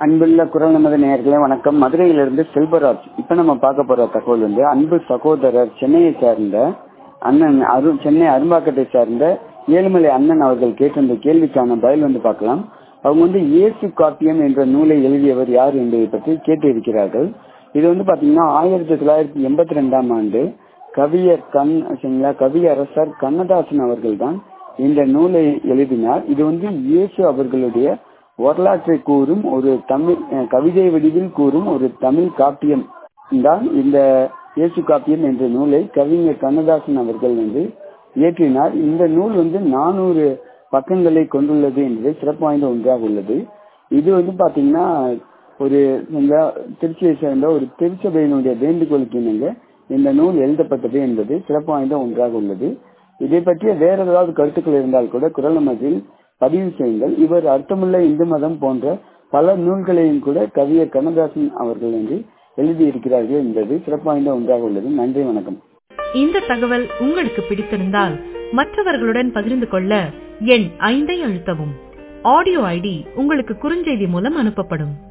அன்புள்ள குரல் நமது நேயர்களே வணக்கம் மதுரையிலிருந்து செல்வராஜ் இப்ப நம்ம பார்க்க போற தகவல் வந்து அன்பு சகோதரர் சென்னையை சார்ந்த அண்ணன் அரு சென்னை அரும்பாக்கத்தை சார்ந்த ஏழுமலை அண்ணன் அவர்கள் கேட்டிருந்த கேள்விக்கான பதில் வந்து பார்க்கலாம் அவங்க வந்து இயேசு காப்பியம் என்ற நூலை எழுதியவர் யார் என்பதை பற்றி கேட்டு இருக்கிறார்கள் இது வந்து பாத்தீங்கன்னா ஆயிரத்தி தொள்ளாயிரத்தி எண்பத்தி ரெண்டாம் ஆண்டு கவியர் கண் சரிங்களா கவியரசர் கண்ணதாசன் அவர்கள் தான் இந்த நூலை எழுதினார் இது வந்து இயேசு அவர்களுடைய வரலாற்றை கூறும் ஒரு தமிழ் கவிதை வடிவில் கூறும் ஒரு தமிழ் காப்பியம் தான் இந்த இயேசு காப்பியம் என்ற நூலை கவிஞர் கண்ணதாசன் அவர்கள் வந்து இயற்றினார் இந்த நூல் வந்து நானூறு பக்கங்களை கொண்டுள்ளது என்பது சிறப்பு வாய்ந்த ஒன்றாக உள்ளது இது வந்து பாத்தீங்கன்னா ஒரு திருச்சியை சேர்ந்த ஒரு திருச்சபையினுடைய வேண்டுகோளுக்கு இணங்க இந்த நூல் எழுதப்பட்டது என்பது சிறப்பு வாய்ந்த ஒன்றாக உள்ளது இதை பற்றிய வேற ஏதாவது கருத்துக்கள் இருந்தால் கூட குரல் மதில் பதிவு செய்யுங்கள் இவர் அர்த்தமுள்ள இந்து மதம் போன்ற பல நூல்களையும் கூட கவியர் கண்ணதாசன் அவர்கள் என்று எழுதியிருக்கிறார்கள் என்பது சிறப்பு வாய்ந்த ஒன்றாக உள்ளது நன்றி வணக்கம் இந்த தகவல் உங்களுக்கு பிடித்திருந்தால் மற்றவர்களுடன் பகிர்ந்து கொள்ள எண் ஐந்தை அழுத்தவும் ஆடியோ ஐடி உங்களுக்கு குறுஞ்செய்தி மூலம் அனுப்பப்படும்